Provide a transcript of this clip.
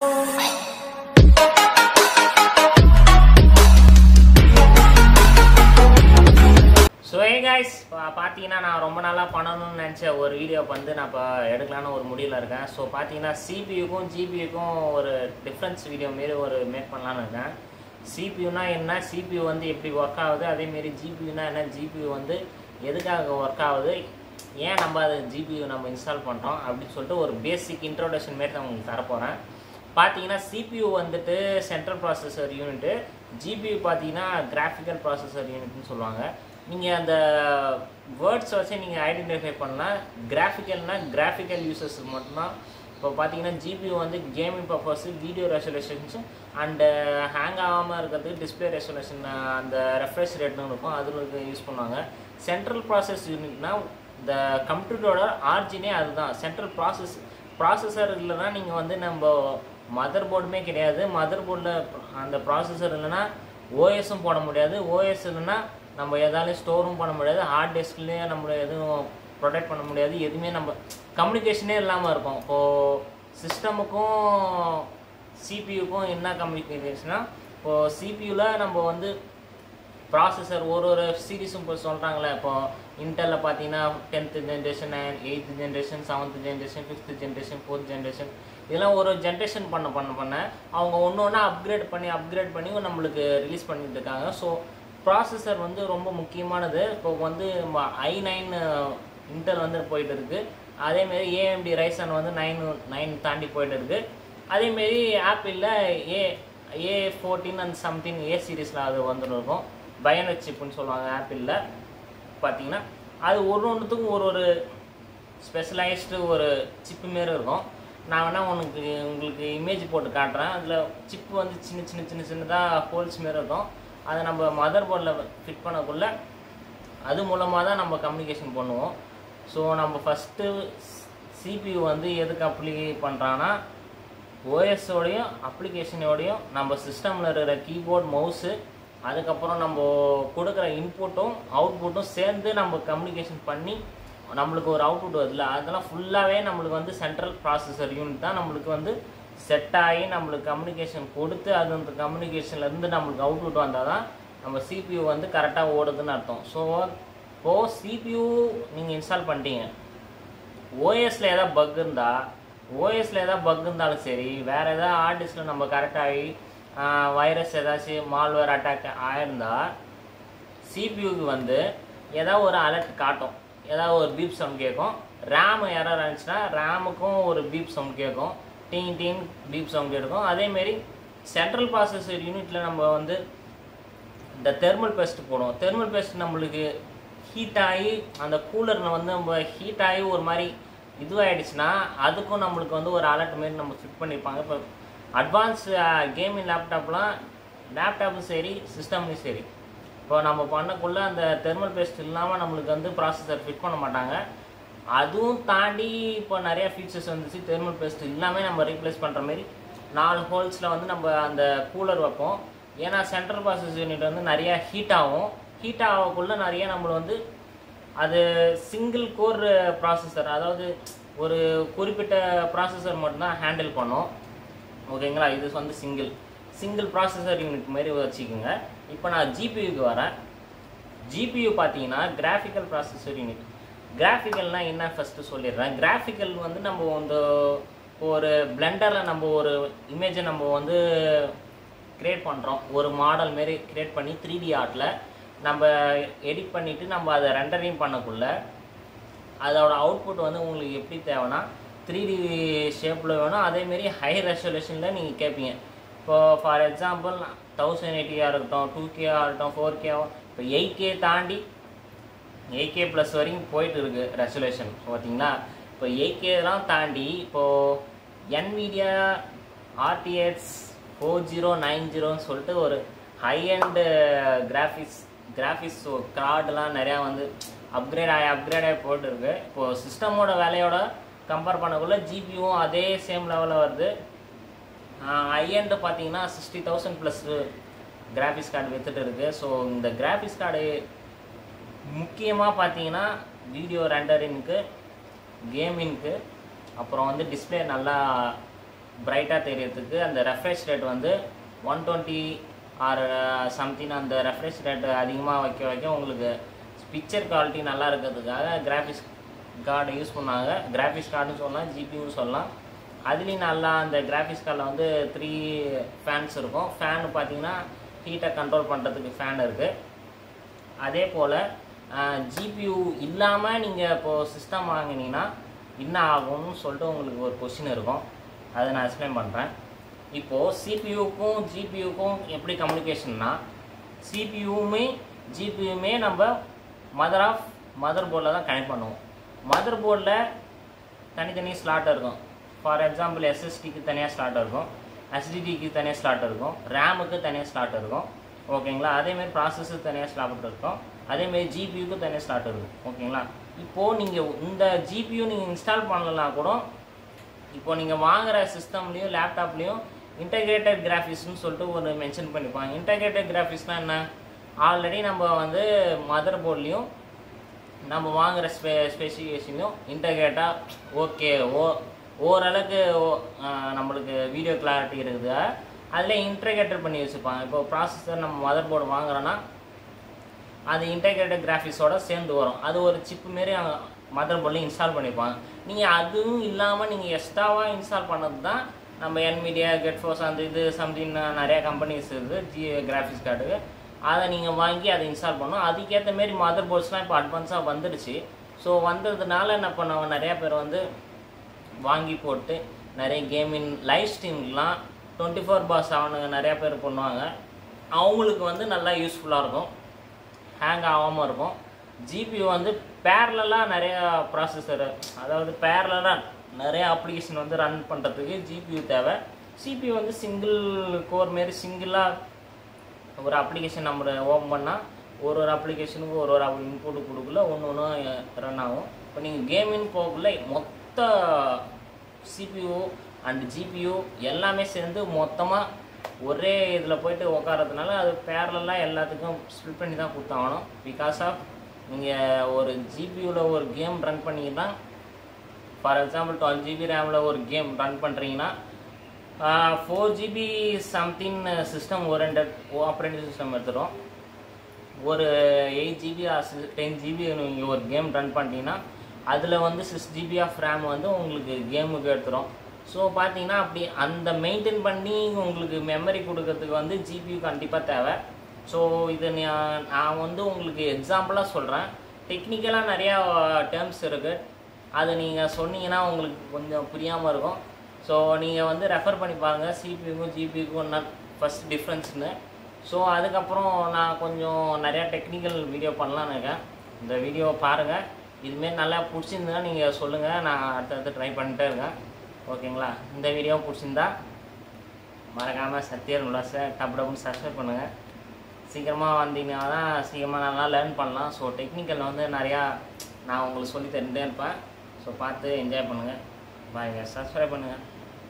so ஏ guys பார்த்தீங்கன்னா நான் ரொம்ப நாளாக பண்ணணும்னு நினச்ச ஒரு வீடியோ வந்து நான் இப்போ எடுக்கலான்னு ஒரு முடிவில் இருக்கேன் ஸோ பார்த்தீங்கன்னா சிபியூக்கும் ஜிபியூக்கும் ஒரு டிஃப்ரென்ஸ் வீடியோ மாரி ஒரு மேக் பண்ணலான்னு இருக்கேன் சிபியூனா என்ன சிபியூ வந்து எப்படி ஒர்க் ஆகுது அதேமாரி ஜிபியூனா என்ன ஜிபியூ வந்து எதுக்காக ஒர்க் ஆகுது ஏன் நம்ம அது ஜிபியூ நம்ம இன்ஸ்டால் பண்ணுறோம் அப்படின்னு சொல்லிட்டு ஒரு பேசிக் இன்ட்ரோடக்ஷன் மாரி நான் உங்களுக்கு தரப்போகிறேன் பார்த்தீங்கன்னா சிபியூ வந்துட்டு சென்ட்ரல் ப்ராசஸர் யூனிட்டு ஜிபியூ பார்த்தீங்கன்னா கிராஃபிக்கல் ப்ராசஸர் யூனிட்னு சொல்லுவாங்க நீங்கள் அந்த வேர்ட்ஸ் வச்சு நீங்கள் ஐடென்டிஃபை பண்ணலாம் கிராஃபிக்கல்னா கிராஃபிக்கல் யூசர்ஸ் மட்டும்தான் இப்போ பார்த்தீங்கன்னா ஜிபியூ வந்து gaming purpose video resolutions and hang ஆகாமல் இருக்கிறதுக்கு டிஸ்பிளே ரெசல்யூஷன் அந்த ரெஃப்ரெஷ் ரேட்னு இருக்கும் அதில் யூஸ் பண்ணுவாங்க சென்ட்ரல் ப்ராசஸ் யூனிட்னா இந்த கம்ப்யூட்டரோட ஆர்ஜினே அதுதான் சென்ட்ரல் ப்ராசஸ் ப்ராசஸர் இல்லைன்னா நீங்கள் வந்து நம்ம மதர் போர்டுமே கிடையாது மதர் போர்டில் அந்த ப்ராசஸர் இல்லைன்னா ஓஎஸும் போட முடியாது ஓஎஸ் இல்லைன்னா நம்ம எதாலையும் ஸ்டோரும் பண்ண முடியாது ஹார்ட் டிஸ்க்லேயே நம்ம எதுவும் ப்ரொடெக்ட் பண்ண முடியாது எதுவுமே நம்ம கம்யூனிகேஷனே இல்லாமல் இருக்கும் இப்போது சிஸ்டமுக்கும் சிபியூக்கும் என்ன கம்யூனிகேஷனா இப்போது சிபியூவில் நம்ம வந்து ப்ராசஸர் ஒரு ஒரு சீரீஸும் இப்போ சொல்கிறாங்களே இப்போ இன்டெலில் பார்த்தீங்கன்னா tenth generation eighth generation seventh generation fifth generation fourth generation இதெல்லாம் ஒரு ஜென்ரேஷன் பண்ண பண்ண பண்ண அவங்க ஒன்று ஒன்றா அப்கிரேட் பண்ணி அப்கிரேட் பண்ணி நம்மளுக்கு ரிலீஸ் பண்ணிட்டு இருக்காங்க ஸோ ப்ராசஸர் வந்து ரொம்ப முக்கியமானது இப்போ வந்து ஐ நைன் இன்டெல் வந்து போயிட்டு இருக்கு அதேமாரி ஏஎம்டி ரைசன் வந்து நைன் நைன் தாண்டி போயிட்டு இருக்கு அதேமாரி ஆப்பிளில் A A fourteen and something A சீரீஸில் அது வந்துட்டு இருக்கும் பயனட் சிப்புன்னு சொல்லுவாங்க ஆப்பிளில் பார்த்தீங்கன்னா அது ஒரு ஒன்றுத்துக்கும் ஒரு ஒரு ஸ்பெஷலைஸ்டு ஒரு சிப்பு மாரி இருக்கும் நான் வேணால் உனக்கு உங்களுக்கு இமேஜ் போட்டு காட்டுறேன் அதில் சிப்பு வந்து சின்ன சின்ன சின்ன சின்னதாக ஹோல்ஸ் மாரி இருக்கும் அதை நம்ம மதர் போர்டில் ஃபிட் பண்ணக்குள்ள அது மூலமாக தான் நம்ம கம்யூனிகேஷன் பண்ணுவோம் ஸோ நம்ம ஃபஸ்ட்டு சிபியூ வந்து எதுக்கு அப்ளை பண்ணுறான்னா ஓஎஸோடையும் அப்ளிகேஷனோடையும் நம்ம சிஸ்டமில் இருக்கிற கீபோர்ட் மவுஸு அதுக்கப்புறம் நம்ம கொடுக்குற இன்புட்டும் அவுட்புட்டும் சேர்ந்து நம்ம கம்யூனிகேஷன் பண்ணி நம்மளுக்கு ஒரு அவுட்புட் வருதுல அதெல்லாம் ஃபுல்லாகவே நம்மளுக்கு வந்து சென்ட்ரல் ப்ராசஸர் யூனிட் தான் நம்மளுக்கு வந்து செட் ஆகி நம்மளுக்கு கம்யூனிகேஷன் கொடுத்து அது அந்த கம்யூனிகேஷன்லேருந்து நம்மளுக்கு அவுட்புட் வந்தால் தான் நம்ம சிபியூ வந்து கரெக்டாக ஓடுதுன்னு அர்த்தம் ஸோ இப்போது சிபியூ நீங்கள் இன்ஸ்டால் பண்ணிட்டீங்க ஓஎஸில் ஏதாவது பக் இருந்தால் ஓஎஸில் ஏதாவது பக் இருந்தாலும் சரி வேறு ஏதாவது ஆர்டிஸ்டில் நம்ம கரெக்டாகி வைரஸ் ஏதாச்சும் மால்வேர் அட்டாக் ஆயிருந்தா சிபியூக்கு வந்து ஏதாவது ஒரு அலர்ட் காட்டும் ஏதாவது ஒரு பீப் சவுண்ட் கேட்கும் ரேம் எரர் இருந்துச்சுன்னா ரேமுக்கும் ஒரு பீப் சவுண்ட் கேட்கும் டீன் டீன் பீப் சவுண்ட் கேட்கும் அதேமாரி சென்ட்ரல் ப்ராசஸர் யூனிட்டில் நம்ம வந்து இந்த தெர்மல் பேஸ்ட் போடுவோம் தெர்மல் பேஸ்ட் நம்மளுக்கு ஹீட் ஆகி அந்த கூலரில் வந்து நம்ம ஹீட் ஆகி ஒரு மாதிரி இதுவாகிடுச்சுன்னா அதுக்கும் நம்மளுக்கு வந்து ஒரு அலர்ட் மாரி நம்ம ஃபிட் பண்ணியிருப்பாங்க இப்போ அட்வான்ஸ் கேமிங் லேப்டாப்லாம் லேப்டாப்பும் சரி சிஸ்டம்லையும் சரி இப்போ நம்ம பண்ணக்குள்ளே அந்த தெர்மல் பேஸ்ட் இல்லாமல் நம்மளுக்கு வந்து ப்ராசஸர் ஃபிட் பண்ண மாட்டாங்க அதுவும் தாண்டி இப்போ நிறைய ஃபீச்சர்ஸ் வந்துச்சு தெர்மல் பேஸ்ட் இல்லாமல் நம்ம ரீப்ளேஸ் பண்ணுற மாரி நாலு ஹோல்ஸில் வந்து நம்ம அந்த கூலர் வைப்போம் ஏன்னா சென்ட்ரல் ப்ராசஸ் யூனிட் வந்து நிறையா ஹீட் ஆகும் ஹீட் ஆகக்குள்ளே நிறைய நம்மளை வந்து அது சிங்கிள் கோர் ப்ராசஸர் அதாவது ஒரு குறிப்பிட்ட ப்ராசஸர் மட்டும்தான் ஹேண்டில் பண்ணும் ஓகேங்களா இது வந்து சிங்கிள் சிங்கிள் ப்ராசஸர் யூனிட் மாதிரி வச்சுக்கோங்க இப்போ நான் ஜிபியூக்கு வரேன் ஜிபியூ பார்த்தீங்கன்னா கிராஃபிக்கல் ப்ராசஸர் யூனிட் கிராஃபிக்கல்னால் என்ன ஃபஸ்ட்டு சொல்லிடுறேன் கிராஃபிக்கல் வந்து நம்ம இந்த ஒரு பிளெண்டரில் நம்ம ஒரு இமேஜை நம்ம வந்து க்ரியேட் பண்ணுறோம் ஒரு மாடல் மாரி க்ரியேட் பண்ணி த்ரீ டி ஆர்ட்டில் நம்ம எடிட் பண்ணிவிட்டு நம்ம அதை ரெண்டரையும் பண்ணக்குள்ள அதோட அவுட்புட் வந்து உங்களுக்கு எப்படி தேவைன்னா த்ரீ டி ஷேப்பில் வேணும் அதேமாரி ஹை ரெசல்யூஷனில் நீங்கள் கேட்பீங்க இப்போ ஃபார் எக்ஸாம்பிள் தௌசண்ட் எயிட்டியாக இருக்கட்டும் டூ கேவாக இருக்கட்டும் ஃபோர் கேவா இப்போ எயிட் கே தாண்டி எயிட் கே ப்ளஸ் வரைக்கும் போயிட்டு இருக்குது ரெசல்யூஷன் பார்த்தீங்களா இப்போ எயிட் கேலாம் தாண்டி இப்போது Nvidia RTX four zero nine ஜீரோன்னு சொல்லிட்டு ஒரு high end graphics graphics so கார்டெலாம் நிறையா வந்து அப்கிரேட் ஆகி அப்கிரேட் ஆகி போயிட்டு இருக்கு இப்போது சிஸ்டமோட வேலையோட கம்பேர் பண்ணக்குள்ள ஜிபியும் அதே சேம் லெவலில் வருது ஐஎன்ட்டு பார்த்தீங்கன்னா sixty thousand plus graphics card வித்துட்டு இருக்குது ஸோ இந்த கிராஃபிக்ஸ் கார்டு முக்கியமாக பார்த்தீங்கன்னா வீடியோ ரெண்டரிங்க்கு கேமிங்க்கு அப்புறம் வந்து டிஸ்பிளே நல்லா பிரைட்டாக தெரியறதுக்கு அந்த ரெஃப்ரெஷ் ரேட் வந்து ஒன் டுவெண்ட்டி ஆர் சம்திங் அந்த ரெஃப்ரெஷ் ரேட் அதிகமாக வைக்க வைக்க உங்களுக்கு பிக்சர் குவாலிட்டி நல்லா இருக்கிறதுக்காக கிராஃபிக்ஸ் கார்டு யூஸ் பண்ணாங்க கிராஃபிக்ஸ் கார்டுன்னு சொல்லலாம் ஜிபியும் சொல்லலாம் அதுலேயும் நல்லா அந்த கிராஃபிக்ஸ் கார்டில் வந்து த்ரீ ஃபேன்ஸ் இருக்கும் ஃபேன் பார்த்தீங்கன்னா ஹீட்டை கண்ட்ரோல் பண்ணுறதுக்கு ஃபேன் இருக்குது அதே போல் ஜிபியூ இல்லாமல் நீங்கள் இப்போது சிஸ்டம் வாங்கினீங்கன்னா என்ன ஆகும்னு சொல்லிட்டு உங்களுக்கு ஒரு கொஷின் இருக்கும் அதை நான் எக்ஸ்பிளைன் பண்ணுறேன் இப்போது சிபியூக்கும் ஜிபியூக்கும் எப்படி கம்யூனிகேஷன்னா சிபியூவுமே ஜிபியுமே நம்ம மதர் ஆஃப் மதர் போர்டில் தான் கனெக்ட் பண்ணுவோம் மதர் போர்டில் தனித்தனி ஸ்லாட் இருக்கும் ஃபார் எக்ஸாம்பிள் எஸ்எஸ்டிக்கு தனியாக ஸ்லாட் இருக்கும் எஸ்டிடிக்கு தனியாக ஸ்லாட் இருக்கும் ரேமுக்கு தனியாக ஸ்லாட் இருக்கும் ஓகேங்களா அதேமாரி ப்ராசஸருக்கு தனியாக ஸ்லாட் இருக்கும் அதேமாரி ஜிபியூக்கு தனியாக ஸ்லாட் இருக்கும் ஓகேங்களா இப்போது நீங்கள் இந்த ஜிபியூ நீங்கள் இன்ஸ்டால் பண்ணலனா கூட இப்போ நீங்கள் வாங்குற சிஸ்டம்லேயும் லேப்டாப்லேயும் இன்டகிரேட்டட் கிராஃபிக்ஸ்னு சொல்லிட்டு ஒரு மென்ஷன் பண்ணிப்பாங்க இன்டகிரேட்டட் கிராஃபிக்ஸ்னால் என்ன ஆல்ரெடி நம்ம வந்து மதர் போர்ட்லேயும் நம்ம வாங்குற ஸ்பெ ஸ்பெசிஃபிகேஷனையும் இன்டகிரேட்டாக ஓகே ஓ ஓரளவுக்கு ஓ- ஆஹ் நம்மளுக்கு வீடியோ கிளாரிட்டி இருக்குது அதில் இன்டகிரேட்டட் பண்ணி வச்சுருப்பாங்க இப்போ ப்ராசஸர் நம்ம மதர் போர்டு வாங்குறோன்னா அது இன்டகிரேட்டட் கிராஃபிக்ஸோட சேர்ந்து வரும் அது ஒரு சிப்பு மாரி மதர் போர்டில் இன்ஸ்டால் பண்ணியிருப்பாங்க நீங்கள் அதுவும் இல்லாமல் நீங்கள் எக்ஸ்ட்ராவாக இன்ஸ்டால் பண்ணது தான் நம்ம என்மீடியா கெட்ஃபோர்ஸ் அந்த இது சம்திங் நிறையா கம்பெனிஸ் இருக்குது ஜி கிராஃபிக்ஸ் கார்டுக்கு அதை நீங்கள் வாங்கி அதை இன்ஸ்டால் பண்ணணும் அதுக்கேற்ற மாரி மதர் போர்ட்ஸ்லாம் இப்போ அட்வான்ஸாக வந்துடுச்சு ஸோ வந்ததுனால என்ன பண்ணுவாங்க நிறையா பேர் வந்து வாங்கி போட்டு நிறைய கேமிங் லைவ் ஸ்ட்ரீம்லாம் டுவெண்ட்டி ஃபோர் பார் செவனுங்க நிறையா பேர் பண்ணுவாங்க அவங்களுக்கு வந்து நல்லா யூஸ்ஃபுல்லாக இருக்கும் ஹேங் ஆகாமல் இருக்கும் ஜிபி வந்து பேரலாக நிறையா ப்ராசஸர் அதாவது பேரலாக நிறைய அப்ளிகேஷன் வந்து ரன் பண்ணுறதுக்கு ஜிபியூ தேவை சிபியூ வந்து சிங்கிள் கோர் மாரி சிங்கிளாக ஒரு அப்ளிகேஷன் நம்ம ஓப்பன் பண்ணால் ஒரு ஒரு அப்ளிகேஷனுக்கு ஒரு ஒரு இன்புட் கொடுக்கல ஒன்று ஒன்று ரன் ஆகும் இப்போ நீங்கள் கேமிங் போகக்குள்ள மொத்த சிபியூ அண்ட் ஜிபியூ எல்லாமே சேர்ந்து மொத்தமாக ஒரே இதில் போயிட்டு உட்காரதுனால அது பேரலாக எல்லாத்துக்கும் ஸ்ப்ளிட் பண்ணி தான் கொடுத்தாகணும் பிகாஸ் ஆஃப் நீங்கள் ஒரு ஜிபியூவில் ஒரு கேம் ரன் பண்ணீங்கன்னா ஃபார் எக்ஸாம்பிள் டுவெல் ஜிபி ரேமில் ஒரு கேம் ரன் பண்ணுறீங்கன்னா four GB something system orient operating system எடுத்துடும் ஒரு எயிட் ஜிபி டென் ஜிபி நீங்கள் ஒரு கேம் ரன் பண்ணிட்டீங்கன்னா அதில் வந்து சிக்ஸ் ஜிபி ஆஃப் ரேம் வந்து உங்களுக்கு கேமுக்கு எடுத்துரும் ஸோ பார்த்தீங்கன்னா அப்படி அந்த மெயின்டைன் பண்ணி உங்களுக்கு மெமரி கொடுக்கறதுக்கு வந்து ஜிபியூ கண்டிப்பாக தேவை ஸோ இது நான் நான் வந்து உங்களுக்கு எக்ஸாம்பிளாக சொல்கிறேன் டெக்னிக்கலாக நிறையா டேர்ம்ஸ் இருக்குது அதை நீங்கள் சொன்னீங்கன்னா உங்களுக்கு கொஞ்சம் புரியாமல் இருக்கும் ஸோ நீங்கள் வந்து ரெஃபர் பண்ணி பாருங்கள் சிபியூக்கும் ஜிபியூக்கும் என்ன ஃபஸ்ட் டிஃப்ரென்ஸ்னு ஸோ அதுக்கப்புறம் நான் கொஞ்சம் நிறையா டெக்னிக்கல் வீடியோ பண்ணலான்னு இருக்கேன் இந்த வீடியோவை பாருங்கள் இதுமாரி நல்லா பிடிச்சிருந்தா நீங்கள் சொல்லுங்கள் நான் அடுத்தடுத்து ட்ரை பண்ணிட்டே இருக்கேன் ஓகேங்களா இந்த வீடியோ பிடிச்சிருந்தா மறக்காமல் சத்யர் உல்லாசை டப் டப்புன்னு சப்ஸ்கிரைப் பண்ணுங்கள் சீக்கிரமாக வந்தீங்கன்னா தான் சீக்கிரமாக நல்லா லேர்ன் பண்ணலாம் ஸோ டெக்னிக்கல் வந்து நிறையா நான் உங்களுக்கு சொல்லி தந்துட்டே இருப்பேன் ஸோ பார்த்து என்ஜாய் பண்ணுங்கள் பாய்ங்க சப்ஸ்கிரைப் பண்ணுங்கள்